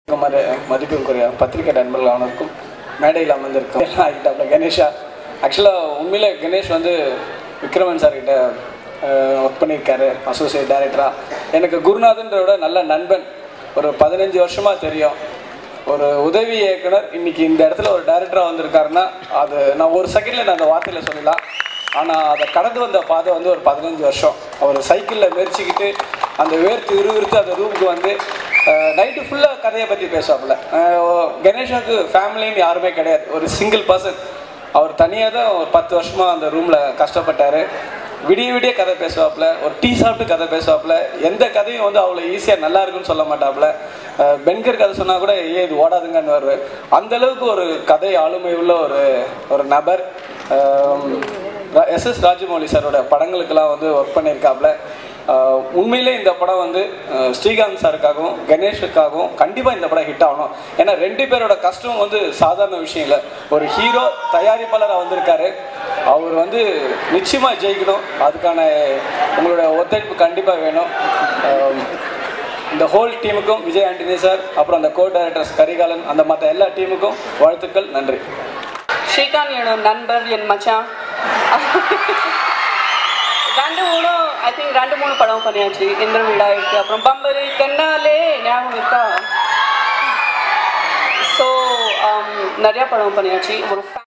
மதி மதிப்புக்குரிய பத்திரிகை நண்பர்கள் அவனுக்கும் மேடையில் அமர்ந்திருக்கும் ஆகிட்டாப்ல கணேஷா ஆக்சுவலாக உண்மையிலே கணேஷ் வந்து விக்ரமன் சார் கிட்ட ஒர்க் பண்ணியிருக்காரு அசோசியேட் டைரக்டராக எனக்கு குருநாதன்ற விட நல்ல நண்பன் ஒரு பதினஞ்சு வருஷமாக தெரியும் ஒரு உதவி இயக்குனர் இன்னைக்கு இந்த இடத்துல ஒரு டைரக்டராக வந்திருக்காருன்னா அது நான் ஒரு செகண்டில் நான் அந்த வார்த்தையில் சொல்லலாம் ஆனால் அதை கடந்து வந்த பாதை வந்து ஒரு பதினஞ்சு வருஷம் அவர் சைக்கிளில் மெரிச்சிக்கிட்டு அந்த வேர்த்து விறுவிறுத்து அந்த ரூமுக்கு வந்து நைட்டு ஃபுல்லாக கதையை பற்றி பேசுவாப்புல அஹ் கணேஷாவுக்கு ஃபேமிலின்னு யாருமே கிடையாது ஒரு சிங்கிள் பர்சன் அவர் தனியாக தான் ஒரு பத்து வருஷமாக அந்த ரூமில் கஷ்டப்பட்டார் விடிய விடிய கதை பேசுவாப்புல ஒரு டீ சாப்பிட்டு கதை பேசுவாப்புல எந்த கதையும் வந்து அவ்வளோ ஈஸியாக நல்லா இருக்குன்னு சொல்ல மாட்டாப்புல அஹ் பென்கர் கதை சொன்னால் கூட ஏ இது ஓடாதுங்கன்னு வருவார் அந்த அளவுக்கு ஒரு கதை ஆளுமை உள்ள ஒரு ஒரு நபர் எஸ் எஸ் ராஜமௌலி சாரோட படங்களுக்கெல்லாம் வந்து ஒர்க் பண்ணியிருக்காப்புல ஆஹ் உண்மையிலே இந்த படம் வந்து ஆஹ் ஸ்ரீகாந்த் சாருக்காகவும் கணேஷுக்காகவும் கண்டிப்பாக இந்த படம் ஹிட் ஆகணும் ஏன்னா ரெண்டு பேரோட கஷ்டம் வந்து சாதாரண விஷயம் இல்லை ஒரு ஹீரோ தயாரிப்பாளராக வந்திருக்காரு அவர் வந்து நிச்சயமாக ஜெயிக்கணும் அதுக்கான உங்களோட ஒத்துழைப்பு கண்டிப்பாக வேணும் ஆஹ் இந்த ஹோல் டீமுக்கும் விஜய் ஆண்டனி சார் அப்புறம் அந்த கோ டைரக்டர்ஸ் கரிகாலன் அந்த மற்ற எல்லா டீமுக்கும் வாழ்த்துக்கள் நன்றி ஸ்ரீகாந்த் என்னோட நண்பர் என் மச்சான் ரெண்டு மூணு ஐ திங்க் ரெண்டு மூணு படம் பண்ணியாச்சு இந்திர வீடா இருக்கு அப்புறம் பம்பரு கண்ணாலே ஞாபகம் இருக்கா ஸோ நிறையா படம் பண்ணியாச்சு ஒரு